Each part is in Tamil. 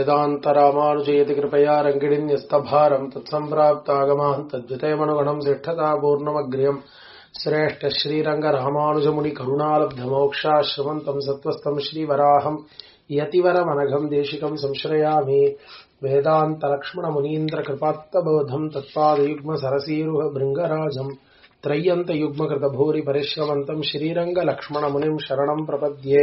श्रीमद्वेदान्तरामानुजयति कृपया रङ्गिणीन्यस्तभारम् तत्सम्प्राप्तागमान् तद्वितयमनुगणम् सिष्ठतापूर्णमग्र्यम् श्रेष्ठ श्रीरङ्गरामानुजमुनिकरुणालब्धमोक्षाश्रमन्तम् सत्त्वस्तम् श्रीवराहम् यतिवरमनघम् देशिकम् संश्रयामि वेदान्तलक्ष्मणमुनीन्द्रकृपात्तबोधम् तत्पादयुग्मसरसीरुह भृङ्गराजम् त्रय्यन्तयुग्मकृतभूरि परिश्रमन्तम् श्रीरङ्गलक्ष्मणमुनिम् शरणम् प्रपद्ये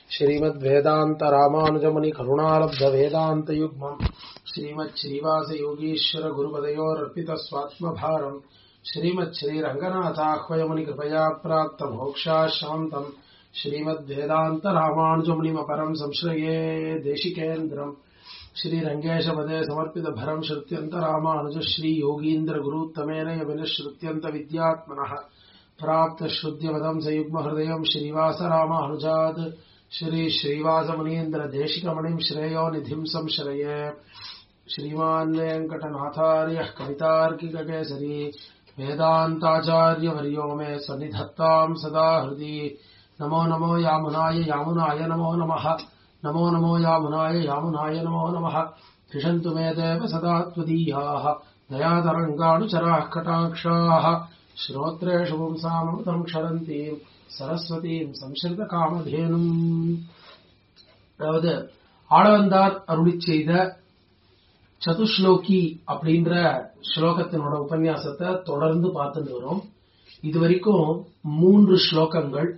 श्रीमद्वेदान्तरामानुजमुनिकरुणालब्धवेदान्तयुग्मम् श्रीमच्छ्रीवासयोगीश्वरगुरुपदयोरर्पितस्वात्मभारम् श्रीमच्छ्रीरङ्गनाथाह्वयमुनिकृपया प्राप्तमोक्षाशान्तम् श्रीमद्वेदान्तरामानुजमुनिमपरम् संश्रये देशिकेन्द्रम् श्रीरङ्गेशपदे समर्पितभरम् श्रुत्यन्तरामानुज श्रीयोगीन्द्रगुरुत्तमेन यविनश्रुत्यन्तविद्यात्मनः प्राप्तश्रुत्यपदम् सयुग्महृदयम् श्रीवासरामानुजात् श्री श्रीवासमुनीन्द्रदेशिकमणिम् श्रेयो निधिम् संश्रये श्रीमान् वेङ्कटनाथार्यः कवितार्किककेसरी वेदान्ताचार्यवर्यो मे सन्निधत्ताम् सदा हृदि नमो नमो यामुनाय यामुनाय नमो नमः नमो नमो यामुनाय यामुनाय नमो नमः त्रिषन्तु मे देव सदा त्वदीयाः दयातरङ्गानुचराः कटाक्षाः श्रोत्रेषु पुंसामृतम् क्षरन्तीम् சரஸ்வதியும் சம்ஸ்கிருத காமதேனும் அதாவது ஆளவந்தார் அருளி செய்த சதுஸ்லோகி அப்படின்ற ஸ்லோகத்தினோட உபன்யாசத்தை தொடர்ந்து பார்த்துட்டு வரோம் இது வரைக்கும் மூன்று ஸ்லோகங்கள்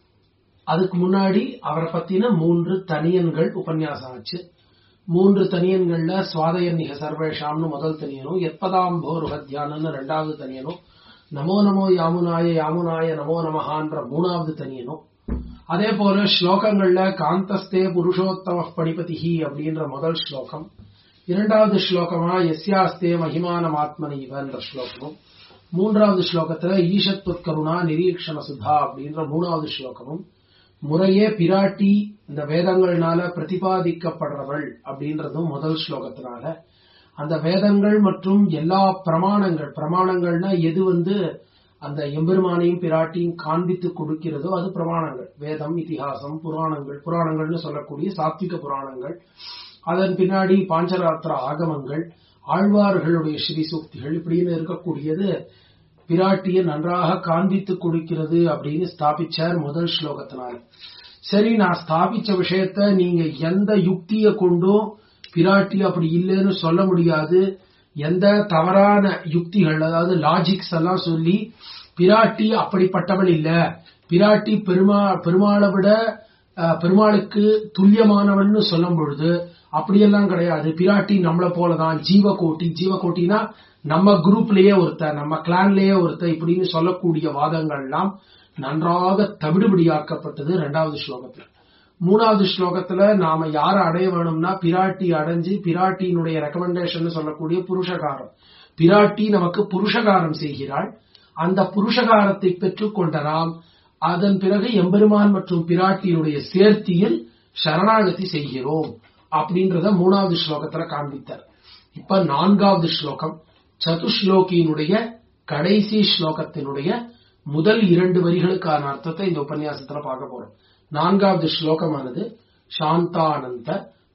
அதுக்கு முன்னாடி அவரை பத்தின மூன்று தனியன்கள் உபன்யாசம் ஆச்சு மூன்று தனியன்கள்ல சுவாதயன்னிக சர்வேஷாம்னு முதல் தனியனும் எப்பதாம் போருகத்யானன்னு ரெண்டாவது தனியனும் நமோ நமோ யாமுனாய யாமுனாய நமோ நமஹான்ற மூணாவது தனியனும் அதே போல ஸ்லோகங்கள்ல காந்தஸ்தே புருஷோத்தம பணிபதிஹி அப்படின்ற முதல் ஸ்லோகம் இரண்டாவது ஸ்லோகமா எஸ்யாஸ்தே மகிமானம் ஆத்மனி இவன்ற ஸ்லோகமும் மூன்றாவது ஸ்லோகத்துல ஈஷத்வத் கருணா நிரீக்ஷண சுதா அப்படின்ற மூணாவது ஸ்லோகமும் முறையே பிராட்டி இந்த வேதங்கள்னால பிரதிபாதிக்கப்படுறவள் அப்படின்றதும் முதல் ஸ்லோகத்தினால அந்த வேதங்கள் மற்றும் எல்லா பிரமாணங்கள் பிரமாணங்கள்னா எது வந்து அந்த எம்பெருமானையும் பிராட்டியும் காண்பித்து கொடுக்கிறதோ அது பிரமாணங்கள் வேதம் இதிகாசம் புராணங்கள் புராணங்கள்னு சொல்லக்கூடிய சாத்விக புராணங்கள் அதன் பின்னாடி பாஞ்சராத்திர ஆகமங்கள் ஆழ்வார்களுடைய ஸ்ரீ சூக்திகள் இப்படின்னு இருக்கக்கூடியது பிராட்டியை நன்றாக காண்பித்து கொடுக்கிறது அப்படின்னு ஸ்தாபிச்சார் முதல் ஸ்லோகத்தினால சரி நான் ஸ்தாபிச்ச விஷயத்த நீங்க எந்த யுக்தியை கொண்டும் பிராட்டி அப்படி இல்லைன்னு சொல்ல முடியாது எந்த தவறான யுக்திகள் அதாவது லாஜிக்ஸ் எல்லாம் சொல்லி பிராட்டி அப்படிப்பட்டவள் இல்ல பிராட்டி பெருமா பெருமாளை விட பெருமாளுக்கு துல்லியமானவள்னு சொல்லும் பொழுது அப்படியெல்லாம் கிடையாது பிராட்டி நம்மளை போலதான் ஜீவகோட்டி ஜீவகோட்டினா நம்ம குரூப்லயே ஒருத்தர் நம்ம கிளான்லயே ஒருத்தர் இப்படின்னு சொல்லக்கூடிய வாதங்கள்லாம் நன்றாக தவிடுபடியாக்கப்பட்டது ரெண்டாவது ஸ்லோகத்துல மூணாவது ஸ்லோகத்துல நாம யார அடைய வேணும்னா பிராட்டி அடைஞ்சு பிராட்டியினுடைய ரெக்கமெண்டேஷன் சொல்லக்கூடிய புருஷகாரம் பிராட்டி நமக்கு புருஷகாரம் செய்கிறாள் அந்த புருஷகாரத்தை பெற்றுக்கொண்ட நாம் அதன் பிறகு எம்பெருமான் மற்றும் பிராட்டியினுடைய சேர்த்தியில் சரணாகதி செய்கிறோம் அப்படின்றத மூணாவது ஸ்லோகத்துல காண்பித்தார் இப்ப நான்காவது ஸ்லோகம் சதுஸ்லோகியினுடைய கடைசி ஸ்லோகத்தினுடைய முதல் இரண்டு வரிகளுக்கான அர்த்தத்தை இந்த உபன்யாசத்துல பார்க்க போறோம் நான்காவது ஸ்லோகமானது சாந்தானந்த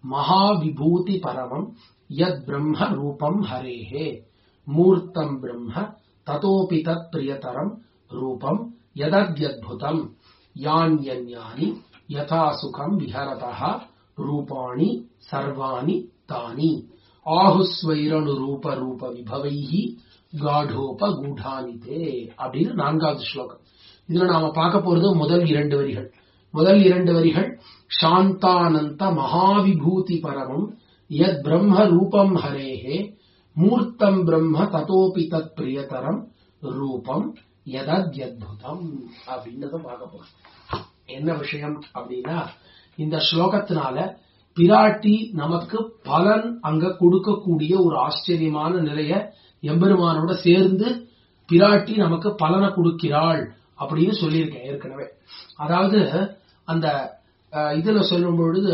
மகாவிபூதி பரமம் யத் பிரம்ம ரூபம் ஹரேஹே மூர்த்தம் பிரம்ம ததோபி தத் பிரியதரம் ரூபம் யதத்யத்புதம் யான்யன்யானி யதா சுகம் விஹரதா ரூபாணி சர்வாணி தானி ஆஹுஸ்வைரணு ரூப ரூப விபவைஹி காடோப கூடானிதே அப்படின்னு நான்காவது ஸ்லோகம் இதுல நாம பார்க்க போறது முதல் இரண்டு வரிகள் முதல் இரண்டு வரிகள் சாந்தானந்த மகாவிபூதி பரமம் யத் பிரம்ம ரூபம் ஹரேஹே மூர்த்தம் பிரம்ம ததோபி தத் பிரியதரம் ரூபம் யதத்யத்புதம் அப்படின்றத பார்க்க போறோம் என்ன விஷயம் அப்படின்னா இந்த ஸ்லோகத்தினால பிராட்டி நமக்கு பலன் அங்க கொடுக்கக்கூடிய ஒரு ஆச்சரியமான நிலைய எம்பெருமானோட சேர்ந்து பிராட்டி நமக்கு பலனை கொடுக்கிறாள் அப்படின்னு சொல்லியிருக்கேன் ஏற்கனவே அதாவது அந்த இதுல சொல்லும் பொழுது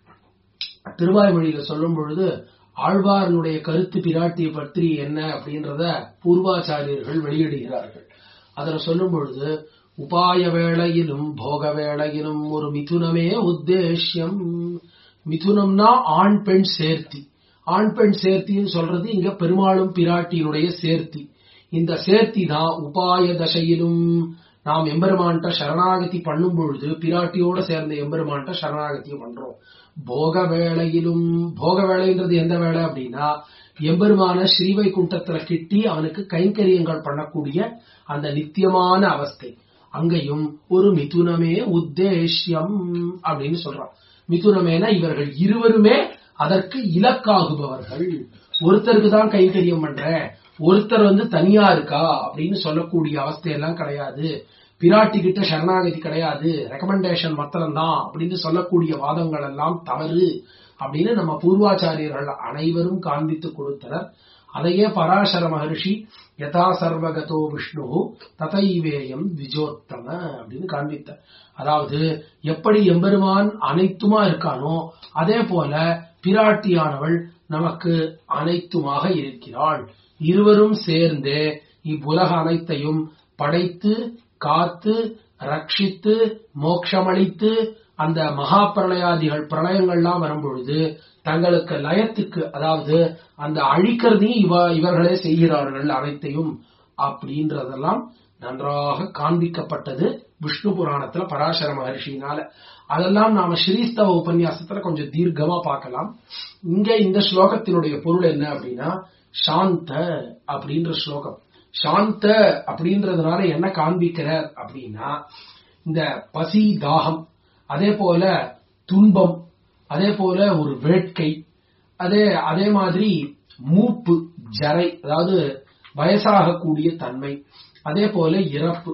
திருவாய்மொழியில சொல்லும் பொழுது ஆழ்வாரனுடைய கருத்து பிராட்டியை பற்றி என்ன அப்படின்றத பூர்வாச்சாரியர்கள் வெளியிடுகிறார்கள் அதுல சொல்லும் பொழுது உபாய வேளையிலும் போக வேளையிலும் ஒரு மிதுனமே உத்தேசியம் மிதுனம்னா ஆண் பெண் சேர்த்தி ஆண் பெண் சேர்த்தின்னு சொல்றது இங்க பெருமாளும் பிராட்டியினுடைய சேர்த்தி இந்த சேர்த்தி தான் உபாய தசையிலும் நாம் எம்பெருமான்ட்ட சரணாகதி பண்ணும் பொழுது பிராட்டியோட சேர்ந்த எம்பெருமான்ட்ட சரணாகதியை பண்றோம் போக வேளையிலும் போக வேலைன்றது எந்த வேலை அப்படின்னா எம்பெருமான ஸ்ரீவைகுண்டத்துல கிட்டி அவனுக்கு கைங்கரியங்கள் பண்ணக்கூடிய அந்த நித்தியமான அவஸ்தை அங்கேயும் ஒரு மிதுனமே உத்தேஷ்யம் அப்படின்னு சொல்றான் மிதுனமேனா இவர்கள் இருவருமே அதற்கு இலக்காகுபவர்கள் ஒருத்தருக்கு தான் கைங்கரியம் பண்ற ஒருத்தர் வந்து தனியா இருக்கா அப்படின்னு சொல்லக்கூடிய அவஸ்தையெல்லாம் கிடையாது பிராட்டி கிட்ட சரணாகதி கிடையாது ரெக்கமெண்டேஷன் மாத்திரம் தான் அப்படின்னு சொல்லக்கூடிய வாதங்கள் எல்லாம் தவறு அப்படின்னு நம்ம பூர்வாச்சாரியர்கள் அனைவரும் காண்பித்து கொடுத்தனர் அதையே பராசர மகர்ஷி யதா சர்வகதோ விஷ்ணு ததைவேயம் விஜோத்தம அப்படின்னு காண்பித்தார் அதாவது எப்படி எம்பெருமான் அனைத்துமா இருக்கானோ அதே போல பிராட்டியானவள் நமக்கு அனைத்துமாக இருக்கிறாள் இருவரும் சேர்ந்தே இவ்வுலக அனைத்தையும் படைத்து காத்து ரட்சித்து மோட்சமளித்து அந்த மகா பிரளயாதிகள் பிரளயங்கள்லாம் வரும்பொழுது தங்களுக்கு லயத்துக்கு அதாவது அந்த அழிக்கிறதையும் இவ இவர்களே செய்கிறார்கள் அனைத்தையும் அப்படின்றதெல்லாம் நன்றாக காண்பிக்கப்பட்டது விஷ்ணு புராணத்துல பராசர மகர்ஷினால அதெல்லாம் நாம ஸ்ரீஸ்தவ உபன்யாசத்துல கொஞ்சம் தீர்க்கமா பார்க்கலாம் இங்க இந்த ஸ்லோகத்தினுடைய பொருள் என்ன அப்படின்னா சாந்த அப்படின்ற ஸ்லோகம் சாந்த அப்படின்றதுனால என்ன காண்பிக்கிறார் அப்படின்னா இந்த பசி தாகம் அதே போல துன்பம் அதே போல ஒரு வேட்கை அதே அதே மாதிரி மூப்பு ஜரை அதாவது வயசாகக்கூடிய தன்மை அதே போல இறப்பு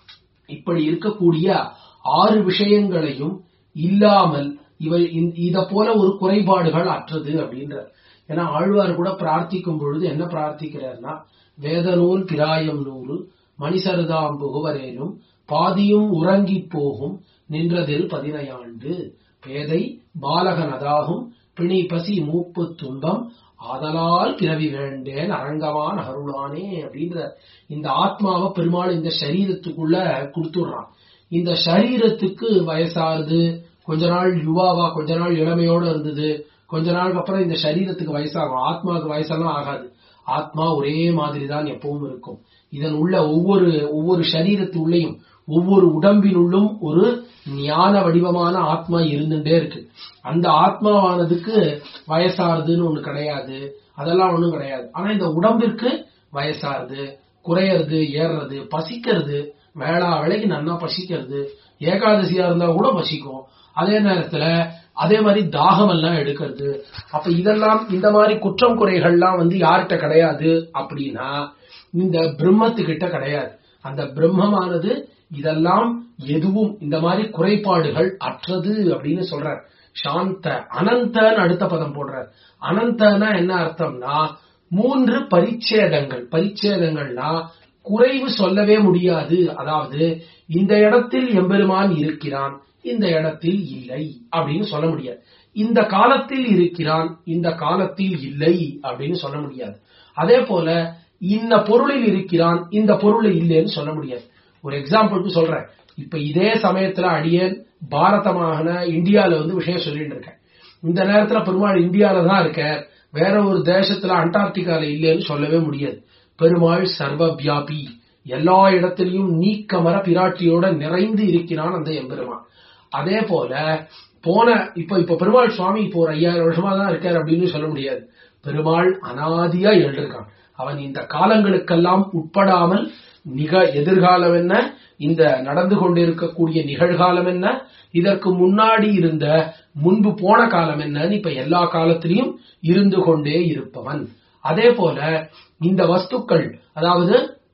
இப்படி இருக்கக்கூடிய ஆறு விஷயங்களையும் இல்லாமல் இவை இத போல ஒரு குறைபாடுகள் அற்றது அப்படின்றார் ஏன்னா ஆழ்வார் கூட பிரார்த்திக்கும் பொழுது என்ன பிரார்த்திக்கிறார்னா வேதநூல் பிராயம் நூறு மணிசருதாம் புகுவரேனும் பாதியும் உறங்கி போகும் நின்றதில் பதினையாண்டு பேதை பாலகனதாகும் பிணி பசி மூப்பு துன்பம் ஆதலால் பிறவி வேண்டேன் அரங்கமான அருளானே அப்படின்ற இந்த ஆத்மாவை பெருமாள் இந்த சரீரத்துக்குள்ள கொடுத்துடுறான் இந்த சரீரத்துக்கு வயசாகுது கொஞ்ச நாள் யுவாவா கொஞ்ச நாள் இளமையோட இருந்தது கொஞ்ச நாளுக்கு அப்புறம் இந்த சரீரத்துக்கு வயசாகும் ஆத்மாவுக்கு வயசெல்லாம் ஆகாது ஆத்மா ஒரே மாதிரி தான் எப்பவும் இருக்கும் இதன் உள்ள ஒவ்வொரு ஒவ்வொரு சரீரத்து உள்ளேயும் ஒவ்வொரு உடம்பினுள்ளும் ஒரு ஞான வடிவமான ஆத்மா இருந்துட்டே இருக்கு அந்த ஆத்மாவானதுக்கு வயசாறுதுன்னு ஒண்ணு கிடையாது அதெல்லாம் ஒண்ணும் கிடையாது ஆனா இந்த உடம்பிற்கு வயசாறுது குறையறது ஏறுறது பசிக்கிறது வேளா வேலைக்கு நல்லா பசிக்கிறது ஏகாதசியா இருந்தா கூட பசிக்கும் அதே நேரத்துல அதே மாதிரி தாகம் எல்லாம் எடுக்கிறது அப்ப இதெல்லாம் இந்த மாதிரி குற்றம் குறைகள்லாம் வந்து யார்கிட்ட கிடையாது அப்படின்னா இந்த பிரம்மத்துக்கிட்ட கிடையாது அந்த பிரம்மமானது இதெல்லாம் எதுவும் இந்த மாதிரி குறைபாடுகள் அற்றது அப்படின்னு சொல்றார் சாந்த அனந்தன்னு அடுத்த பதம் போடுறார் அனந்தனா என்ன அர்த்தம்னா மூன்று பரிச்சேதங்கள் பரிச்சேதங்கள்னா குறைவு சொல்லவே முடியாது அதாவது இந்த இடத்தில் எம்பெருமான் இருக்கிறான் இந்த இடத்தில் இல்லை அப்படின்னு சொல்ல முடியாது இந்த காலத்தில் இருக்கிறான் இந்த காலத்தில் இல்லை அப்படின்னு சொல்ல முடியாது அதே போல இந்த பொருளில் இருக்கிறான் இந்த பொருள் இல்லைன்னு சொல்ல முடியாது ஒரு எக்ஸாம்பிளுக்கு சொல்றேன் இப்ப இதே சமயத்துல அடியேன் பாரதமான இந்தியால வந்து விஷயம் சொல்லிட்டு இருக்கேன் இந்த நேரத்துல பெருமாள் இந்தியால தான் இருக்க வேற ஒரு தேசத்துல அண்டார்டிகால இல்லைன்னு சொல்லவே முடியாது பெருமாள் சர்வ வியாபி எல்லா இடத்திலையும் நீக்கமர பிராட்டியோட நிறைந்து இருக்கிறான் அந்த எம்பெருமான் அதே போல போன இப்ப இப்ப பெருமாள் சுவாமி இப்போ ஒரு ஐயாயிரம் வருஷமா தான் இருக்காரு அப்படின்னு சொல்ல முடியாது பெருமாள் அனாதியா எழுதிருக்கான் அவன் இந்த காலங்களுக்கெல்லாம் உட்படாமல் நிக எதிர்காலம் என்ன இந்த நடந்து கொண்டிருக்கக்கூடிய நிகழ்காலம் என்ன இதற்கு முன்னாடி இருந்த முன்பு போன காலம் என்னன்னு இப்ப எல்லா காலத்திலையும் இருந்து கொண்டே இருப்பவன் அதே போல இந்த வஸ்துக்கள் அதாவது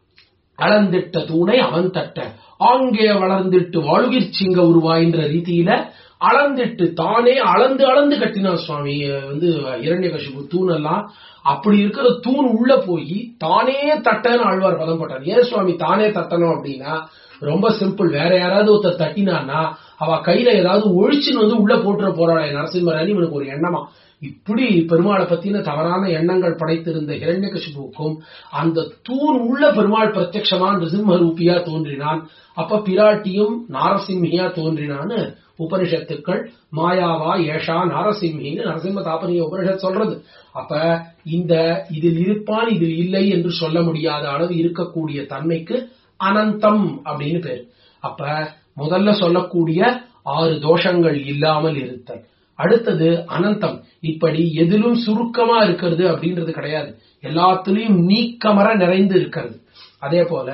அளந்திட்ட தூணை அவன் தட்ட ஆங்கே வளர்ந்திட்டு வாழுகிற் சிங்க உருவாயின்ற ரீதியில அளந்திட்டு தானே அளந்து அளந்து கட்டினான் சுவாமி வந்து இரண்ய கசிப்பு தூண் எல்லாம் அப்படி இருக்கிற தூண் உள்ள போய் தானே தட்டன்னு ஆழ்வார் பதம் போட்டார் ஏன் சுவாமி தானே தட்டணும் அப்படின்னா ரொம்ப சிம்பிள் வேற யாராவது ஒருத்தர் தட்டினான்னா அவ கையில ஏதாவது ஒழிச்சுன்னு வந்து உள்ள போட்டுற போறாளே நரசிம்மராணி இவனுக்கு ஒரு எண்ணமா இப்படி பெருமாளை பத்தின தவறான எண்ணங்கள் படைத்திருந்த ஹிரண்யகசிபுவுக்கும் அந்த தூண் உள்ள பெருமாள் பிரத்யக்ஷமா நிருசிம்ம ரூபியா தோன்றினான் அப்ப பிராட்டியும் நாரசிம்மியா தோன்றினான்னு உபனிஷத்துக்கள் மாயாவா ஏஷா நாரசிம்மின்னு நரசிம்ம தாபனிய உபனிஷத் சொல்றது அப்ப இந்த இதில் இருப்பான் இதில் இல்லை என்று சொல்ல முடியாத அளவு இருக்கக்கூடிய தன்மைக்கு அனந்தம் அப்படின்னு பேர் அப்ப முதல்ல சொல்லக்கூடிய ஆறு தோஷங்கள் இல்லாமல் இருத்தல் அடுத்தது அனந்தம் இப்படி எதிலும் சுருக்கமா இருக்கிறது அப்படின்றது கிடையாது எல்லாத்துலயும் நீக்கமர நிறைந்து இருக்கிறது அதே போல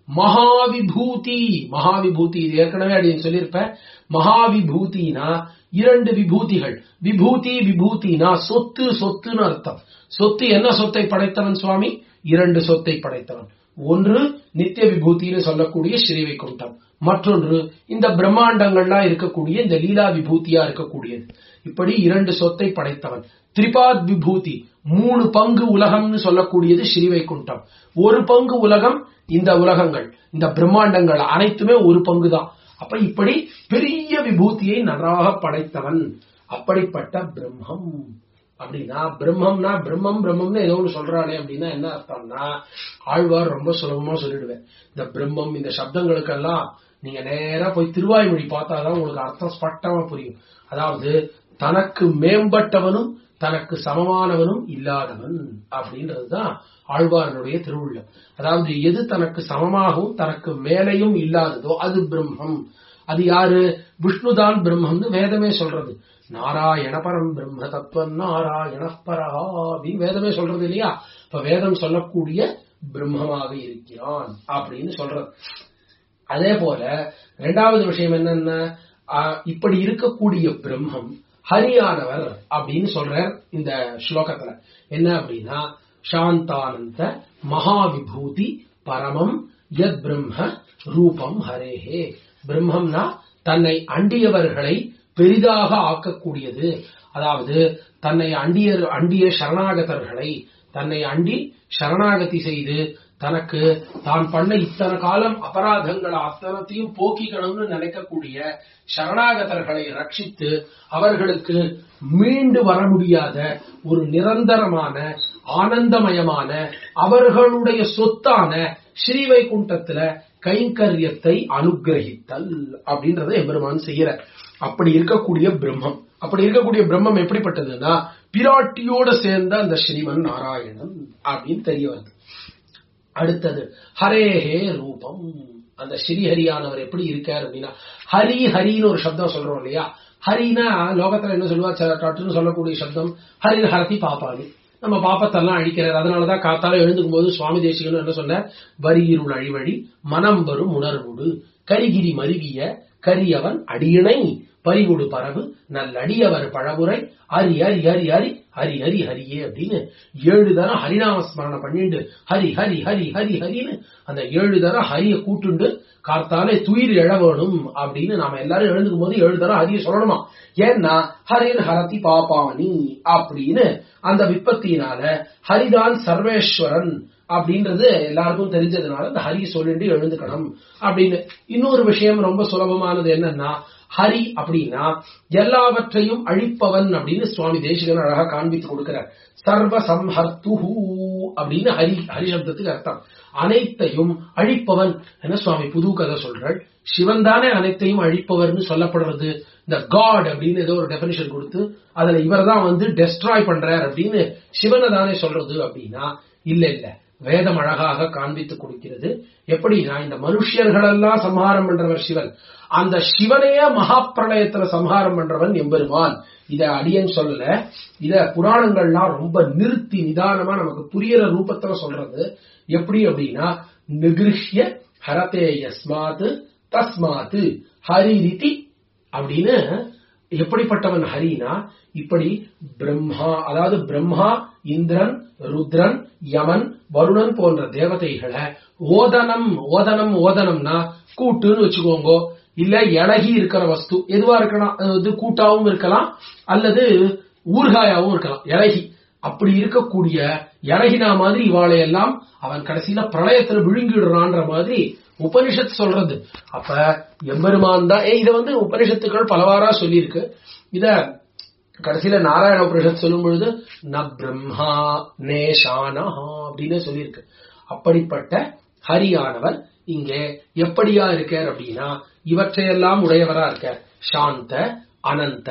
மகாவிபூதி மகாவிபூதி இது ஏற்கனவே அப்படின்னு சொல்லியிருப்பேன் மகாவிபூதினா இரண்டு விபூதிகள் விபூதி விபூதினா சொத்து சொத்துன்னு அர்த்தம் சொத்து என்ன சொத்தை படைத்தவன் சுவாமி இரண்டு சொத்தை படைத்தவன் ஒன்று நித்திய விபூதின்னு சொல்லக்கூடிய ஸ்ரீவைகுண்டம் மற்றொன்று இந்த பிரம்மாண்டங்கள்லாம் இருக்கக்கூடிய இந்த லீலா விபூதியா இருக்கக்கூடியது இப்படி இரண்டு சொத்தை படைத்தவன் திரிபாத் விபூதி மூணு பங்கு உலகம்னு சொல்லக்கூடியது ஸ்ரீவைகுண்டம் ஒரு பங்கு உலகம் இந்த உலகங்கள் இந்த பிரம்மாண்டங்கள் அனைத்துமே ஒரு பங்கு தான் அப்ப இப்படி பெரிய விபூதியை நன்றாக படைத்தவன் அப்படிப்பட்ட பிரம்மம் அப்படின்னா பிரம்மம்னா பிரம்மம் பிரம்மம்னு ஏதோ ஒன்று சொல்றானே அப்படின்னா என்ன அர்த்தம்னா ஆழ்வார் ரொம்ப சுலபமா சொல்லிடுவேன் இந்த பிரம்மம் இந்த சப்தங்களுக்கெல்லாம் நீங்க நேரா போய் திருவாய்மொழி பார்த்தாதான் உங்களுக்கு அர்த்தம் ஸ்பஷ்டமா புரியும் அதாவது தனக்கு மேம்பட்டவனும் தனக்கு சமமானவனும் இல்லாதவன் அப்படின்றதுதான் ஆழ்வாரனுடைய திருவுள்ளம் அதாவது எது தனக்கு சமமாகவும் தனக்கு மேலையும் இல்லாததோ அது பிரம்மம் அது யாரு விஷ்ணுதான் பிரம்மம்னு வேதமே சொல்றது நாராயண பரம் பிரம்ம தத்துவம் நாராயண பரஹா அப்படின்னு வேதமே சொல்றது இல்லையா இப்ப வேதம் சொல்லக்கூடிய பிரம்மமாக இருக்கிறான் அப்படின்னு சொல்றது அதே போல இரண்டாவது விஷயம் என்னன்னா இப்படி இருக்கக்கூடிய பிரம்மம் ஹரியானவர் அப்படின்னு சொல்றார் இந்த ஸ்லோகத்துல என்ன அப்படின்னா சாந்தானந்த மகாவிபூதி பரமம் யத் பிரம்ம ரூபம் ஹரேஹே பிரம்மம்னா தன்னை அண்டியவர்களை பெரிதாக ஆக்கக்கூடியது அதாவது தன்னை அண்டிய அண்டிய சரணாகதர்களை தன்னை அண்டி சரணாகதி செய்து தனக்கு தான் பண்ண இத்தனை காலம் அபராதங்களை அத்தனத்தையும் போக்கிக்கணும்னு நினைக்கக்கூடிய சரணாகதர்களை ரட்சித்து அவர்களுக்கு மீண்டு வர முடியாத ஒரு நிரந்தரமான ஆனந்தமயமான அவர்களுடைய சொத்தான ஸ்ரீவைகுண்டத்துல கைங்கரியத்தை அனுகிரகித்தல் அப்படின்றத எம்பெருமான் செய்யற அப்படி இருக்கக்கூடிய பிரம்மம் அப்படி இருக்கக்கூடிய பிரம்மம் எப்படிப்பட்டதுன்னா பிராட்டியோட சேர்ந்த அந்த ஸ்ரீமன் நாராயணன் அப்படின்னு தெரிய வருது அடுத்தது ஹரேஹே ரூபம் அந்த ஸ்ரீஹரியானவர் எப்படி இருக்கார் அப்படின்னா ஹரி ஹரின்னு ஒரு சப்தம் சொல்றோம் இல்லையா ஹரினா லோகத்துல என்ன சொல்லுவா டட்டுன்னு சொல்லக்கூடிய சப்தம் ஹரின் ஹரதி பாப்பானி நம்ம பாப்பத்தெல்லாம் அழிக்கிறார் அதனாலதான் காத்தால எழுந்துக்கும் போது சுவாமி தேசிகன் என்ன சொன்ன வரியிருள் அழிவழி மனம் வரும் உணர்வுடு கரிகிரி மருவிய கரியவன் அடியினை பறிவுடு பரவு நல்லடியவர் பழமுறை ஹரி ஹரி ஹரி ஹரி ஹரி ஹரி ஹரியே அப்படின்னு ஏழு தரம் ஹரிநாம ஸ்மரணம் பண்ணிண்டு ஹரி ஹரி ஹரி ஹரி ஹரின்னு அந்த ஏழு தரம் ஹரிய கூட்டுண்டு கார்த்தாலே துயிர் எழ வேணும் அப்படின்னு நாம எல்லாரும் எழுந்துக்கும் போது ஏழு தரம் ஹரிய சொல்லணுமா ஏன்னா ஹரின் ஹரதி பாபானி அப்படின்னு அந்த விற்பத்தியினால ஹரிதான் சர்வேஸ்வரன் அப்படின்றது எல்லாருக்கும் தெரிஞ்சதுனால இந்த ஹரி சொல்லிட்டு எழுந்துக்கணும் அப்படின்னு இன்னொரு விஷயம் ரொம்ப சுலபமானது என்னன்னா ஹரி அப்படின்னா எல்லாவற்றையும் அழிப்பவன் அப்படின்னு சுவாமி தேசிகன் அழகா காண்பித்து கொடுக்கிறார் சர்வ சம்ஹர்த்துஹூ அப்படின்னு ஹரி ஹரி சப்தத்துக்கு அர்த்தம் அனைத்தையும் அழிப்பவன் என்ன சுவாமி புது கதை சொல்றாள் சிவன் தானே அனைத்தையும் அழிப்பவர்னு சொல்லப்படுறது இந்த காட் அப்படின்னு ஏதோ ஒரு டெபினிஷன் கொடுத்து அதுல இவர் தான் வந்து டெஸ்ட்ராய் பண்றார் அப்படின்னு சிவனை தானே சொல்றது அப்படின்னா இல்ல இல்ல வேதம் அழகாக காண்பித்து கொடுக்கிறது எப்படின்னா இந்த மனுஷியர்களெல்லாம் சம்ஹாரம் பண்றவர் சிவன் அந்த சிவனையே மகா பிரளயத்துல சம்ஹாரம் பண்றவன் எம்பெருமான் இத அடியன் சொல்லல இத புராணங்கள்லாம் ரொம்ப நிறுத்தி நிதானமா நமக்கு புரியற ரூபத்துல சொல்றது எப்படி அப்படின்னா நிகிருஷ்ய ஹரதே யஸ்மாத் தஸ்மாத் ஹரிரிதி அப்படின்னு எப்படிப்பட்டவன் ஹரினா இப்படி பிரம்மா அதாவது பிரம்மா இந்திரன் ருத்ரன் யமன் வருணன் போன்ற தேவதைகளை ஓதனம் ஓதனம் ஓதனம்னா கூட்டுன்னு வச்சுக்கோங்க இல்ல இழகி இருக்கிற வஸ்து எதுவா இருக்கலாம் இது கூட்டாவும் இருக்கலாம் அல்லது ஊர்காயாவும் இருக்கலாம் இழகி அப்படி இருக்கக்கூடிய இழகினா மாதிரி இவாளை எல்லாம் அவன் கடைசியில பிரளயத்துல விழுங்கிடுறான்ற மாதிரி உபனிஷத் சொல்றது அப்ப எம்பெருமான் தான் இத வந்து உபனிஷத்துக்கள் பலவாரா சொல்லியிருக்கு இத கடைசியில நாராயண உபனிஷத் சொல்லும் பொழுது ந பிரம்மா நேஷானா அப்படின்னு சொல்லியிருக்கு அப்படிப்பட்ட ஹரியானவர் இங்கே எப்படியா இருக்கார் அப்படின்னா இவற்றையெல்லாம் உடையவரா இருக்கார் சாந்த அனந்த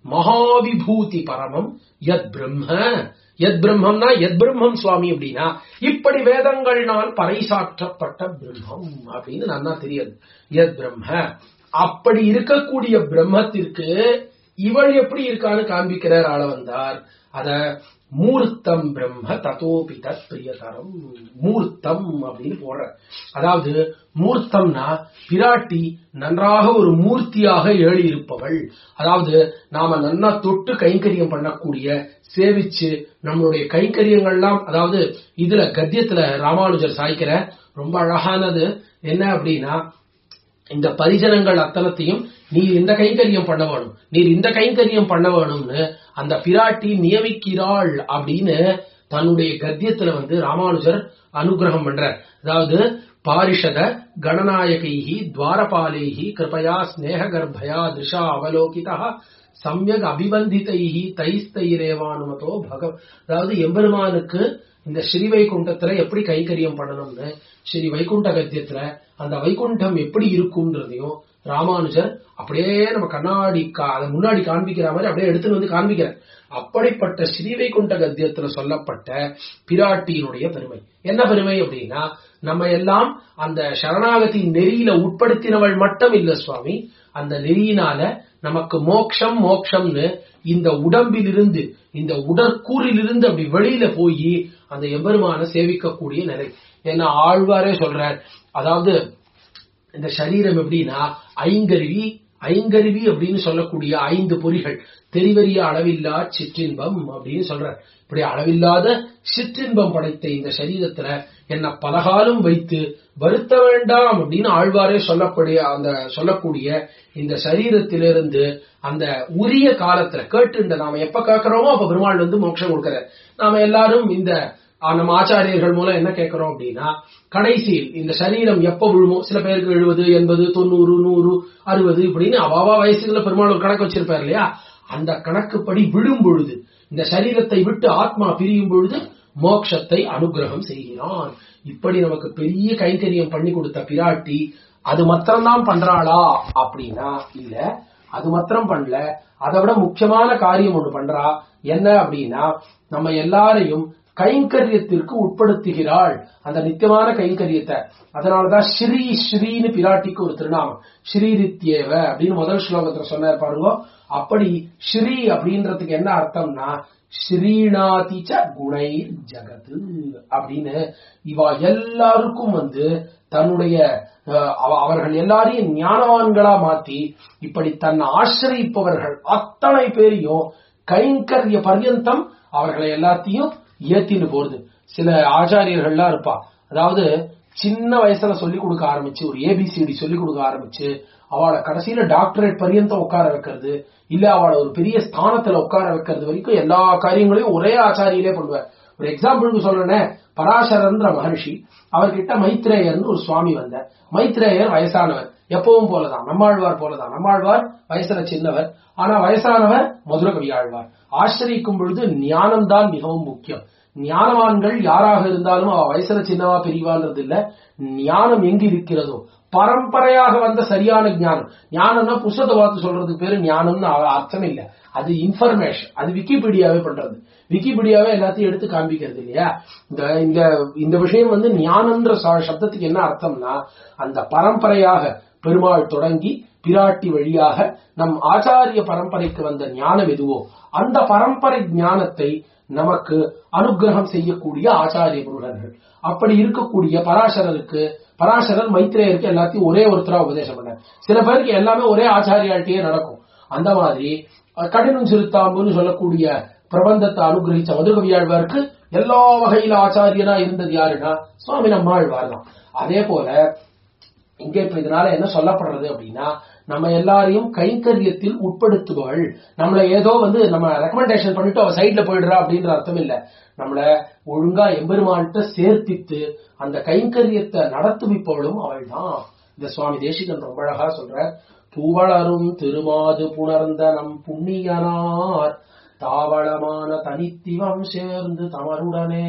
மகாவிபூதி பரமம் யத் பிரம்ம யத் பிரம்மம்னா யத் பிரம்மம் சுவாமி அப்படின்னா இப்படி வேதங்கள்னால் பறைசாற்றப்பட்ட பிரம்மம் அப்படின்னு நன்னா தெரியாது யத் பிரம்ம அப்படி இருக்கக்கூடிய பிரம்மத்திற்கு இவள் எப்படி இருக்கான்னு காண்பிக்கிறார் ஆள வந்தார் அத மூர்த்தம் பிரம்ம ததோபி தத் பிரியதரம் மூர்த்தம் அப்படின்னு போடுற அதாவது மூர்த்தம்னா பிராட்டி நன்றாக ஒரு மூர்த்தியாக ஏறி இருப்பவள் அதாவது நாம நன்னா தொட்டு கைங்கரியம் பண்ணக்கூடிய சேவிச்சு நம்மளுடைய கைங்கரியங்கள்லாம் அதாவது இதுல கத்தியத்துல ராமானுஜர் சாய்க்கிற ரொம்ப அழகானது என்ன அப்படின்னா இந்த பரிஜனங்கள் அத்தனத்தையும் நீர் இந்த கைங்கரியம் பண்ண வேணும் நீர் இந்த கைங்கரியம் பண்ண வேணும்னு அந்த பிராட்டி நியமிக்கிறாள் அப்படின்னு தன்னுடைய கத்தியத்துல வந்து ராமானுஜர் அனுகிரகம் பண்றார் அதாவது பாரிஷத கணநாயகைஹி துவாரபாலைஹி கிருபயா ஸ்நேக கர்ப்பயா திருஷா அவலோகிதா சமயக் அபிவந்திதைஹி தைஸ்தைரேவானுமதோ பக அதாவது எம்பெருமானுக்கு இந்த ஸ்ரீ வைகுண்டத்துல எப்படி கைங்கரியம் பண்ணணும்னு ஸ்ரீ வைகுண்ட கத்தியத்துல அந்த வைகுண்டம் எப்படி இருக்கும்ன்றதையும் ராமானுஜர் அப்படியே நம்ம கண்ணாடி கா- அதை முன்னாடி காண்பிக்கிற மாதிரி அப்படியே எடுத்துட்டு வந்து காண்பிக்கிறார் அப்படிப்பட்ட ஸ்ரீ வைகுண்ட கத்தியத்துல சொல்லப்பட்ட பிராட்டியினுடைய பெருமை என்ன பெருமை அப்படின்னா நம்ம எல்லாம் அந்த சரணாகதி நெறியில உட்படுத்தினவள் மட்டும் இல்ல சுவாமி அந்த நெறியினால நமக்கு மோக்ஷம் மோக்ஷம்னு இந்த உடம்பிலிருந்து இந்த உடற்கூறிலிருந்து அப்படி வெளியில போய் அந்த எம்பெருமான சேவிக்கக்கூடிய நிலை ஏன்னா ஆழ்வாரே சொல்றார் அதாவது இந்த சரீரம் எப்படின்னா ஐங்கருவி ஐங்கருவி அப்படின்னு சொல்லக்கூடிய ஐந்து பொறிகள் தெரிவறிய அளவில்லா சிற்றின்பம் அப்படின்னு சொல்றார் இப்படி அளவில்லாத சிற்றின்பம் படைத்த இந்த சரீரத்துல என்ன பலகாலம் வைத்து வருத்த வேண்டாம் அப்படின்னு ஆழ்வாரே சொல்லக்கூடிய அந்த சொல்லக்கூடிய இந்த சரீரத்திலிருந்து அந்த உரிய காலத்துல கேட்டு நாம எப்ப கேட்கிறோமோ அப்ப பெருமாள் வந்து மோட்சம் கொடுக்கிறார் நாம எல்லாரும் இந்த ஆ, நம்ம ஆச்சாரியர்கள் மூலம் என்ன கேட்கிறோம் அப்படின்னா கடைசியில் இந்த சரீரம் எப்ப விழுமோ சில பேருக்கு எழுபது எண்பது தொண்ணூறு நூறு அறுபது இப்படின்னு அவாவா வயசுல பெருமாள் ஒரு கணக்கு வச்சிருப்பார் இல்லையா அந்த கணக்குப்படி விழும் பொழுது இந்த சரீரத்தை விட்டு ஆத்மா பிரியும் பொழுது மோட்சத்தை அனுகிரகம் செய்கிறான் இப்படி நமக்கு பெரிய கைங்கரியம் பண்ணி கொடுத்த பிராட்டி அது மாத்திரம்தான் பண்றாளா அப்படின்னா இல்ல அது மாத்திரம் பண்ணல அதை விட முக்கியமான காரியம் ஒண்ணு பண்றா என்ன அப்படின்னா நம்ம எல்லாரையும் கைங்கரியத்திற்கு உட்படுத்துகிறாள் அந்த நித்தியமான கைங்கரியத்தை அதனாலதான் ஸ்ரீ ஸ்ரீன்னு பிராட்டிக்கு ஒரு திருநாமம் ஸ்ரீரித்யேவ அப்படின்னு முதல் ஸ்லோகத்துல சொன்னார் பாருங்க அப்படி ஸ்ரீ அப்படின்றதுக்கு என்ன அர்த்தம்னா ஸ்ரீநாதிச்ச குணை ஜகது அப்படின்னு இவா எல்லாருக்கும் வந்து தன்னுடைய அஹ், அவ- அவர்கள் எல்லாரையும் ஞானவான்களா மாத்தி இப்படி தன்னை ஆசிரியிப்பவர்கள் அத்தனை பேரையும் கைங்கரிய பர்யந்தம் அவர்களை எல்லாத்தையும் ஏத்தின்னு போறது சில ஆச்சாரியர்கள்லாம் இருப்பா அதாவது சின்ன வயசுல சொல்லி கொடுக்க ஆரம்பிச்சு ஒரு ஏபிசிடி சொல்லி கொடுக்க ஆரம்பிச்சு அவளை கடைசியில டாக்டரேட் பர்யந்தம் உட்கார வைக்கிறது இல்ல அவளை ஒரு பெரிய ஸ்தானத்துல உட்கார வைக்கிறது வரைக்கும் எல்லா காரியங்களையும் ஒரே ஆச்சாரியிலே பண்ணுவார் ஒரு எக்ஸாம்பிளுக்கு சொல்றேனே பராசரன்ற மகர்ஷி அவர்கிட்ட மைத்ரேயர்னு ஒரு சுவாமி வந்தார் மைத்ரேயர் வயசானவர் எப்பவும் போலதான் நம்மாழ்வார் போலதான் நம்மாழ்வார் வயசுல சின்னவர் ஆனா வயசானவர் மதுர கவி ஆழ்வார் ஆசிரியிக்கும் பொழுது ஞானம்தான் மிகவும் முக்கியம் ஞானவான்கள் யாராக இருந்தாலும் அவ வயசுல சின்னவா பெரியவான்றது இல்ல ஞானம் எங்கு இருக்கிறதோ பரம்பரையாக வந்த சரியான ஞானம் ஞானம்னா புஸ்தகத்தை பார்த்து சொல்றதுக்கு பேரு ஞானம்னு அ- அர்த்தம் இல்ல அது இன்ஃபர்மேஷன் அது விக்கிபீடியாவே பண்றது விக்கிபீடியாவே எல்லாத்தையும் எடுத்து காண்பிக்கிறது இல்லையா இந்த இந்த இந்த விஷயம் வந்து ஞானம்ன்ற ச- சப்தத்துக்கு என்ன அர்த்தம்னா அந்த பரம்பரையாக பெருமாள் தொடங்கி பிராட்டி வழியாக நம் ஆச்சாரிய பரம்பரைக்கு வந்த ஞானம் எதுவோ அந்த பரம்பரை ஞானத்தை நமக்கு அனுக்கிரகம் செய்யக்கூடிய ஆச்சாரிய புருடர்கள் அப்படி இருக்கக்கூடிய பராசரருக்கு பராசரர் மைத்ரேயருக்கு எல்லாத்தையும் ஒரே ஒருத்தரா உபதேசம் பண்ணார் சில பேருக்கு எல்லாமே ஒரே ஆச்சாரியால்ட்டே நடக்கும் அந்த மாதிரி அஹ், கடினம் சிறுத்தாம்புன்னு சொல்லக்கூடிய பிரபந்தத்தை அனுகிரகிச்ச மதுரகவியாழ்வாருக்கு எல்லா வகையில ஆச்சாரியனா இருந்தது யாருன்னா சுவாமி நம்மாழ்வார் தான் அதே போல இங்க இப்ப இதனால என்ன சொல்லப்படுறது அப்படின்னா நம்ம எல்லாரையும் கைங்கரியத்தில் உட்படுத்துபவள் நம்மள ஏதோ வந்து நம்ம ரெக்கமெண்டேஷன் பண்ணிட்டு அவ சைட்ல போயிடுறா அப்படின்ற அர்த்தம் இல்ல நம்மள ஒழுங்கா எம்பெருமான்கிட்ட சேர்த்தித்து அந்த கைங்கரியத்தை நடத்துவிப்பவளும் அவள் தான் இந்த சுவாமி தேசிகன் ரொம்ப அழகா சொல்ற பூவளரும் திருமாது புணர்ந்த நம் புண்ணியனார் தாவளமான தனித்திவம் சேர்ந்து தமருடனே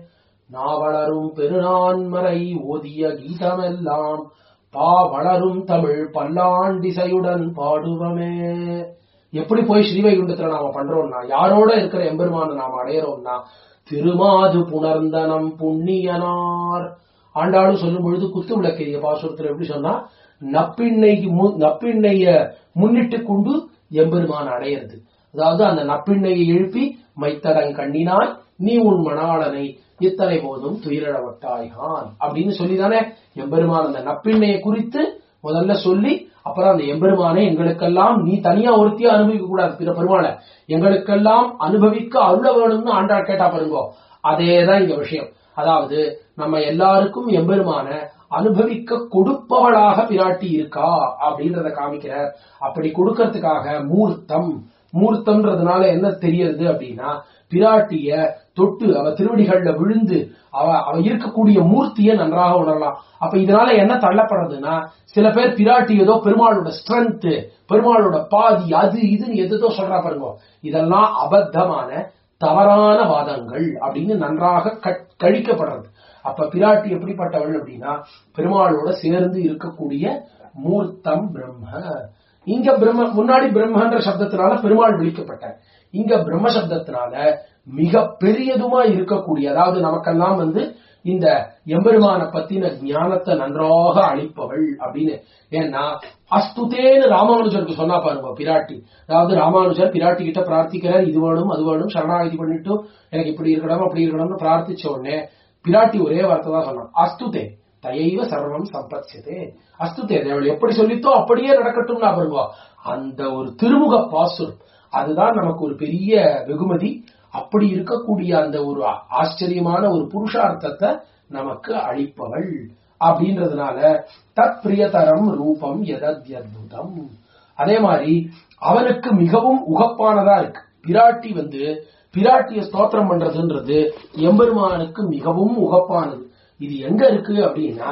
நாவளரும் பெருநான்மறை ஓதிய கீதமெல்லாம் பாவளரும் தமிழ் பல்லாண்டிசையுடன் பாடுவமே எப்படி போய் ஸ்ரீவைகுண்டத்துல நாம பண்றோம்னா யாரோட இருக்கிற எம்பெருமான நாம அடையிறோம்னா திருமாது புணர்ந்தனம் புண்ணியனார் ஆண்டாளும் சொல்லும் பொழுது குத்து விளக்கிய பாசுரத்துல எப்படி சொன்னா நப்பிண்ணைக்கு மு- நப்பிண்ணைய முன்னிட்டு கொண்டு எம்பெருமான் அடையிறது அதாவது அந்த நப்பிண்ணையை எழுப்பி மைத்தடங் கண்ணினாய் நீ உன் மணாளனை இத்தனை போதும் துயிலழவட்டாய்கான் அப்படின்னு சொல்லிதானே எம்பெருமான் அந்த நப்பிண்ணையை குறித்து முதல்ல சொல்லி அப்புறம் அந்த எம்பெருமானை எங்களுக்கெல்லாம் நீ தனியா ஒருத்தியா அனுபவிக்க கூடாது பிற பெருமாளை எங்களுக்கெல்லாம் அனுபவிக்க அருள வேணும்னு ஆண்டாள் கேட்டா பாருங்க அதேதான் இங்க விஷயம் அதாவது நம்ம எல்லாருக்கும் எம்பெருமான அனுபவிக்க கொடுப்பவளாக பிராட்டி இருக்கா அப்படின்றத காமிக்கிறார் அப்படி கொடுக்கறதுக்காக மூர்த்தம் மூர்த்தம்ன்றதுனால என்ன தெரியறது அப்படின்னா பிராட்டிய தொட்டு அவ திருவடிகள்ல விழுந்து அவ அவ இருக்கக்கூடிய மூர்த்திய நன்றாக உணரலாம் அப்ப இதனால என்ன தள்ளப்படுறதுன்னா சில பேர் பிராட்டி ஏதோ பெருமாளோட ஸ்ட்ரென்த் பெருமாளோட பாதி அது இதுன்னு எதுதோ சொல்றா பாருங்க இதெல்லாம் அபத்தமான தவறான வாதங்கள் அப்படின்னு நன்றாக கட்- கழிக்கப்படுறது அப்ப பிராட்டி எப்படிப்பட்டவள் அப்படின்னா பெருமாளோட சேர்ந்து இருக்கக்கூடிய மூர்த்தம் பிரம்ம இங்க பிரம்ம முன்னாடி பிரம்மன்ற சப்தத்தினால பெருமாள் விழிக்கப்பட்டார் இங்க பிரம்ம சப்தத்தினால மிக பெரியதுமா இருக்கக்கூடிய அதாவது நமக்கெல்லாம் வந்து இந்த எம்பெருமான பத்தின ஞானத்தை நன்றாக அளிப்பவள் அப்படின்னு ஏன்னா அஸ்துதேன்னு ராமானுஜருக்கு சொன்னா பாருங்க பிராட்டி அதாவது ராமானுஜர் பிராட்டி கிட்ட பிரார்த்திக்கிறார் இது வேணும் அது வேணும் சரணாகதி பண்ணிட்டு எனக்கு இப்படி இருக்கணும் அப்படி இருக்கணும்னு பிரார்த்திச்ச உடனே பிராட்டி ஒரே வார்த்தை தான் சொன்னான் அஸ்துதே தயைவ சர்வம் சம்பத்யதே அஸ்துதே அவள் எப்படி சொல்லித்தோ அப்படியே நடக்கட்டும்னா பாருங்க அந்த ஒரு திருமுக பாசுரம் அதுதான் நமக்கு ஒரு பெரிய வெகுமதி அப்படி இருக்கக்கூடிய அந்த ஒரு ஆச்சரியமான ஒரு புருஷார்த்தத்தை நமக்கு அளிப்பவள் அப்படின்றதுனால தத் பிரியதரம் ரூபம் எதத்யத்புதம் அதே மாதிரி அவனுக்கு மிகவும் உகப்பானதா இருக்கு பிராட்டி வந்து பிராட்டிய ஸ்தோத்திரம் பண்றதுன்றது எம்பெருமானுக்கு மிகவும் உகப்பானது இது எங்க இருக்கு அப்படின்னா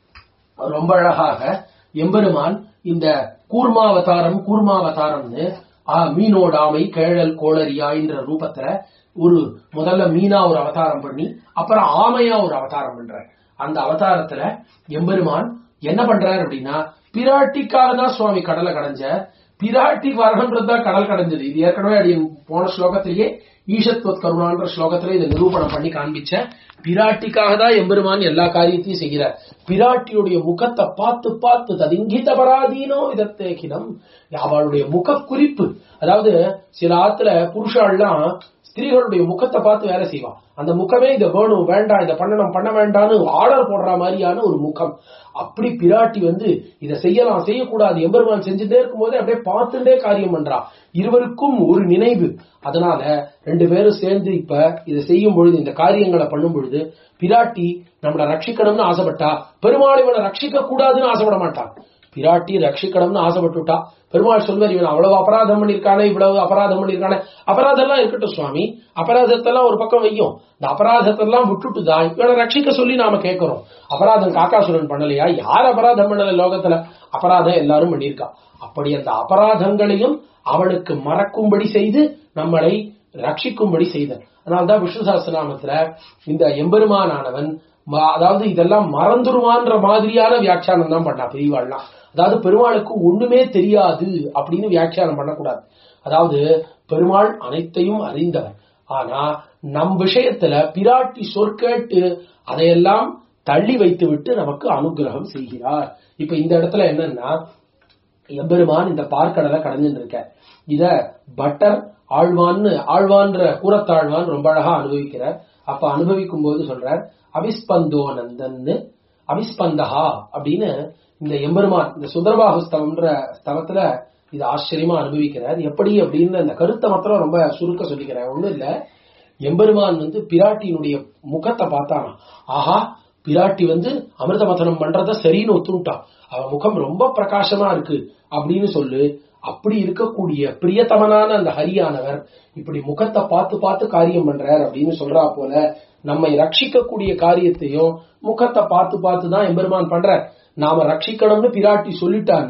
ரொம்ப அழகாக எம்பெருமான் இந்த கூர்மாவதாரம் கூர்மாவதாரம்னு ஆ, மீனோடாமை கேழல் கோளரியாயின்ற ரூபத்துல ஒரு முதல்ல மீனா ஒரு அவதாரம் பண்ணி அப்புறம் ஆமையா ஒரு அவதாரம் பண்றார் அந்த அவதாரத்துல எம்பெருமான் என்ன பண்றாரு அப்படின்னா பிராட்டிக்காக தான் சுவாமி கடலை கடைஞ்ச பிராட்டி வரகன்றதுதான் கடல் கடைஞ்சது இது ஏற்கனவே அடி போன ஸ்லோகத்திலேயே ஈஷத்வத் கருணான்ற ஸ்லோகத்துல இதை நிரூபணம் பண்ணி காண்பிச்ச பிராட்டிக்காக தான் எம்பெருமான் எல்லா காரியத்தையும் செய்கிறார் பிராட்டியுடைய முகத்தை பார்த்து பார்த்து ததிங்கித பராதீனோ விதத்தேகினம் அவளுடைய முக குறிப்பு அதாவது சில ஆத்துல புருஷாள்லாம் ஸ்திரீகளுடைய முகத்தை பார்த்து வேலை செய்வா அந்த முகமே இதை வேணும் வேண்டாம் இதை பண்ணணும் பண்ண வேண்டாம்னு ஆர்டர் போடுற மாதிரியான ஒரு முகம் அப்படி பிராட்டி வந்து இதை செய்யலாம் செய்யக்கூடாது எம்பெருமான் செஞ்சுட்டே இருக்கும்போதே அப்படியே பார்த்துட்டே காரியம் பண்றா இருவருக்கும் ஒரு நினைவு அதனால ரெண்டு பேரும் சேர்ந்து இப்ப இதை செய்யும் பொழுது இந்த காரியங்களை பண்ணும் பொழுது பிராட்டி நம்மள ரட்சிக்கணும்னு ஆசைப்பட்டா பெருமாள் இவனை ரட்சிக்க கூடாதுன்னு ஆசைப்பட மாட்டான் பிராட்டி ரட்சிக்கணும்னு ஆசைப்பட்டுட்டா பெருமாள் சொல்வார் இவன் அவ்வளவு அபராதம் பண்ணிருக்கானே இவ்வளவு அபராதம் பண்ணிருக்கானே அபராதம் எல்லாம் இருக்கட்டும் சுவாமி அபராதத்தெல்லாம் ஒரு பக்கம் வையும் இந்த அபராதத்தெல்லாம் விட்டுட்டு தான் இவனை ரட்சிக்க சொல்லி நாம கேட்கிறோம் அபராதம் காக்காசுரன் பண்ணலையா யார் அபராதம் பண்ணல லோகத்துல அபராதம் எல்லாரும் பண்ணியிருக்கா அப்படி அந்த அபராதங்களையும் அவனுக்கு மறக்கும்படி செய்து நம்மளை ரட்சிக்கும்படி செய்தன் அதனால்தான் விஷ்ணு சஹஸ்ரநாமத்துல இந்த எம்பெருமானானவன் ம- அதாவது இதெல்லாம் மறந்துருவான்ற மாதிரியான வியாக்கியானம் தான் பண்ணா பெரியவாள்லாம் அதாவது பெருமாளுக்கு ஒண்ணுமே தெரியாது அப்படின்னு வியாக்கியானம் பண்ணக்கூடாது அதாவது பெருமாள் அனைத்தையும் அறிந்தவர் ஆனா நம் விஷயத்துல பிராட்டி சொற்கேட்டு அதையெல்லாம் தள்ளி வைத்து விட்டு நமக்கு அனுகிரகம் செய்கிறார் இப்ப இந்த இடத்துல என்னன்னா எம்பெருமான் இந்த பார்க்கடலை கடந்துட்டு இருக்க இத பட்டர் ஆழ்வான்னு ஆழ்வான்ற கூறத்தாழ்வான் ரொம்ப அழகா அனுபவிக்கிறார் அப்ப அனுபவிக்கும் போது சொல்றார் அவிஸ்பந்தோ நந்தன்னு அவிஸ்பந்தஹா அப்படின்னு இந்த எம்பெருமான் இந்த சுந்தரபாகு ஸ்தவம்ன்ற ஸ்தவத்துல இது ஆச்சரியமா அனுபவிக்கிறார் எப்படி அப்படின்னு அந்த கருத்தை மாத்திரம் ரொம்ப சுருக்க சொல்லிக்கிறார் ஒண்ணும் இல்ல எம்பெருமான் வந்து பிராட்டியினுடைய முகத்தை பார்த்தானா ஆஹா பிராட்டி வந்து அமிர்த மதனம் பண்றத சரின்னு ஒத்துட்டான் அவ முகம் ரொம்ப பிரகாசமா இருக்கு அப்படின்னு சொல்லு அப்படி இருக்கக்கூடிய பிரியத்தமனான அந்த ஹரியானவர் இப்படி முகத்தை பார்த்து பார்த்து காரியம் பண்றார் அப்படின்னு சொல்றா போல நம்மை ரட்சிக்கக்கூடிய காரியத்தையும் முகத்தை பார்த்து பார்த்து தான் எம்பெருமான் பண்றார் நாம ரட்சிக்கணும்னு பிராட்டி சொல்லிட்டான்னா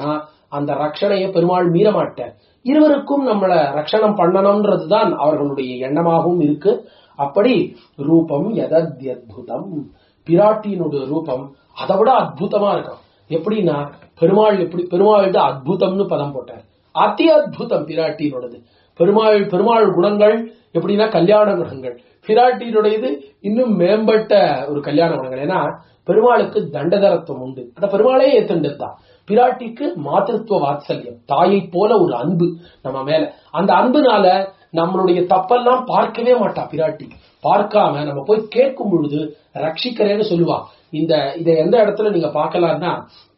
அந்த ரட்சணையை பெருமாள் மீற மாட்டார் இருவருக்கும் நம்மள ரட்சணம் பண்ணணும்ன்றதுதான் அவர்களுடைய எண்ணமாகவும் இருக்கு அப்படி ரூபம் எதத்யத்புதம் பிராட்டியினுடைய ரூபம் அதை விட அற்புதமா இருக்கும் எப்படின்னா பெருமாள் எப்படி பெருமாள் அற்புதம்னு பதம் போட்டார் அதி அற்புதம் பிராட்டியினோடது பெருமாள் பெருமாள் குணங்கள் எப்படின்னா கல்யாண குணங்கள் பிராட்டியினுடையது இன்னும் மேம்பட்ட ஒரு கல்யாண குணங்கள் ஏன்னா பெருமாளுக்கு தண்டதரத்துவம் உண்டு அந்த பெருமாளே ஏத்துண்டுதான் பிராட்டிக்கு மாத்திருத்துவ வாத்சல்யம் தாயை போல ஒரு அன்பு நம்ம மேல அந்த அன்புனால நம்மளுடைய தப்பெல்லாம் பார்க்கவே மாட்டா பிராட்டி பார்க்காம நம்ம போய் கேட்கும் பொழுது ரட்சிக்கிறேன்னு சொல்லுவா இந்த இதை எந்த இடத்துல நீங்க பார்க்கலாம்னா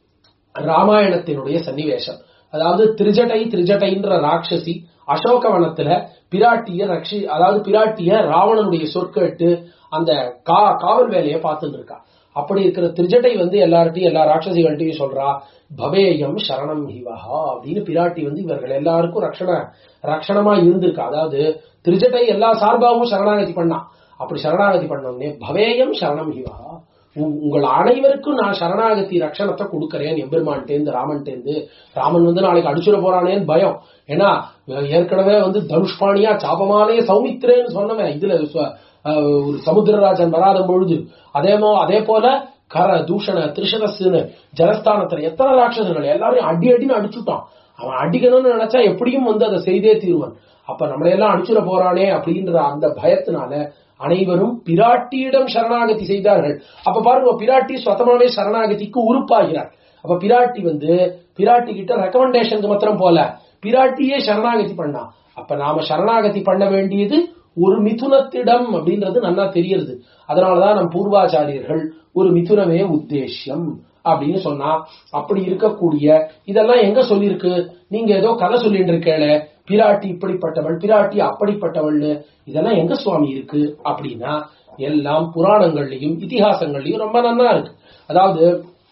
ராமாயணத்தினுடைய சன்னிவேஷம் அதாவது திரிஜட்டை திரிஜட்டைன்ற ராட்சசி அசோகவனத்துல பிராட்டிய ரக்ஷி அதாவது பிராட்டிய ராவணனுடைய சொற்கேட்டு அந்த கா காவல் வேலையை பார்த்துட்டு இருக்கா அப்படி இருக்கிற திரிஜட்டை வந்து எல்லார்ட்டையும் எல்லா ராட்சசிகள்ட்டையும் சொல்றா பவேயம் சரணம் ஹிவஹா அப்படின்னு பிராட்டி வந்து இவர்கள் எல்லாருக்கும் ரக்ஷண ரக்ஷணமா இருந்திருக்கா அதாவது திரிஜட்டை எல்லா சார்பாகவும் சரணாகதி பண்ணா அப்படி சரணாகதி பண்ணோடனே பவேயம் சரணம் ஹிவஹா உ- உங்கள் அனைவருக்கும் நான் சரணாகதி ரட்சணத்தை கொடுக்கறேன் எம்பெருமான்டேந்து ராமன்டேந்து ராமன் வந்து நாளைக்கு அடிச்சுட போறானேன்னு பயம் ஏன்னா அஹ், ஏற்கனவே வந்து தனுஷ்பாணியா சாபமானே சௌமித்திரேன்னு சொன்னவன் இதுல சு- அஹ், ஒரு சமுத்திரராஜன் வராத பொழுது அதே மோ அதே போல கர தூஷண திருஷதஸ்னு ஜலஸ்தானத்துல எத்தனை ராட்சசர்கள் எல்லாரையும் அடி அடின்னு அடிச்சுட்டான் அவன் அடிக்கணும்னு நினைச்சா எப்படியும் வந்து அதை செய்தே தீருவன் அப்ப நம்மளை எல்லாம் அடிச்சுட போறானே அப்படின்ற அந்த பயத்தினால அனைவரும் பிராட்டியிடம் சரணாகதி செய்தார்கள் அப்ப பாருங்க பிராட்டி சுத்தமாவே சரணாகதிக்கு உறுப்பாகிறார் அப்ப பிராட்டி வந்து பிராட்டி கிட்ட ரெக்கமெண்டேஷனுக்கு மாத்திரம் போல பிராட்டியே சரணாகதி பண்ணா அப்ப நாம சரணாகதி பண்ண வேண்டியது ஒரு மிதுனத்திடம் அப்படின்றது நல்லா தெரியறது அதனாலதான் நம் பூர்வாச்சாரியர்கள் ஒரு மிதுனமே உத்தேசியம் அப்படின்னு சொன்னா அப்படி இருக்கக்கூடிய இதெல்லாம் எங்க சொல்லியிருக்கு நீங்க ஏதோ கதை சொல்லிட்டு இருக்கேள பிராட்டி இப்படிப்பட்டவள் பிராட்டி அப்படிப்பட்டவள்னு இதெல்லாம் எங்க சுவாமி இருக்கு அப்படின்னா எல்லாம் புராணங்கள்லயும் இதிகாசங்கள்லயும் ரொம்ப நன்னா இருக்கு அதாவது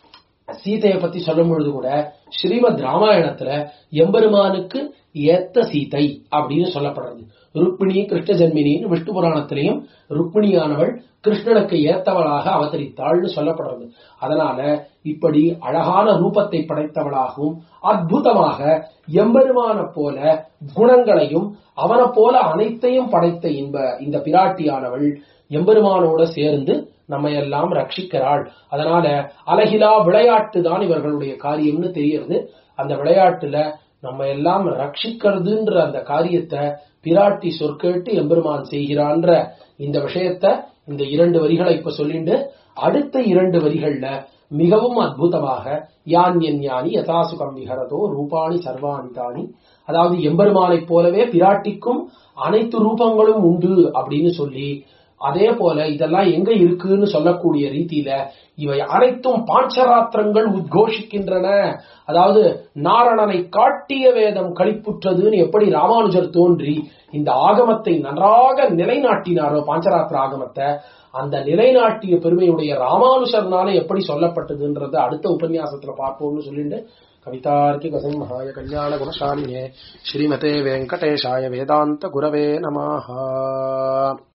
சீதையை பத்தி சொல்லும் பொழுது கூட ஸ்ரீமத் ராமாயணத்துல எம்பெருமானுக்கு ஏத்த சீதை அப்படின்னு சொல்லப்படுறது ருக்மிணி கிருஷ்ண ஜன்மினின்னு விஷ்ணு புராணத்திலையும் ருக்மிணியானவள் கிருஷ்ணனுக்கு ஏத்தவளாக அவதரித்தாள்னு சொல்லப்படுறது அதனால இப்படி அழகான ரூபத்தை படைத்தவளாகவும் அற்புதமாக எம்பெருமான போல குணங்களையும் அவனை போல அனைத்தையும் படைத்த இன்ப இந்த பிராட்டியானவள் எம்பெருமானோட சேர்ந்து நம்ம எல்லாம் ரட்சிக்கிறாள் அதனால அழகிலா விளையாட்டு தான் இவர்களுடைய காரியம்னு தெரியுது அந்த விளையாட்டுல நம்ம எல்லாம் ரட்சிக்கிறதுன்ற அந்த காரியத்தை பிராட்டி சொற்கேட்டு எம்பெருமான் செய்கிறான்ற இந்த விஷயத்த இந்த இரண்டு வரிகளை இப்ப சொல்லிட்டு அடுத்த இரண்டு வரிகள்ல மிகவும் அற்புதமாக யான் என் ஞானி யதாசுகம் விஹரதோ ரூபாணி சர்வாணி தானி அதாவது எம்பெருமானைப் போலவே பிராட்டிக்கும் அனைத்து ரூபங்களும் உண்டு அப்படின்னு சொல்லி அதே போல இதெல்லாம் எங்க இருக்குன்னு சொல்லக்கூடிய ரீதியில இவை அனைத்தும் பாஞ்சராத்திரங்கள் உத்கோஷிக்கின்றன அதாவது நாரணனை காட்டிய வேதம் களிப்புற்றதுன்னு எப்படி ராமானுஜர் தோன்றி இந்த ஆகமத்தை நன்றாக நிலைநாட்டினாரோ பாஞ்சராத்திர ஆகமத்தை அந்த நிலைநாட்டிய பெருமையுடைய ராமானுஜர்னால எப்படி சொல்லப்பட்டதுன்றது அடுத்த உபன்யாசத்துல பார்ப்போம்னு சொல்லிட்டு கவிதார்க்கிக சிம்ஹாய கல்யாண குணசாலினே ஸ்ரீமதே வெங்கடேஷாய வேதாந்த குரவே நமாஹா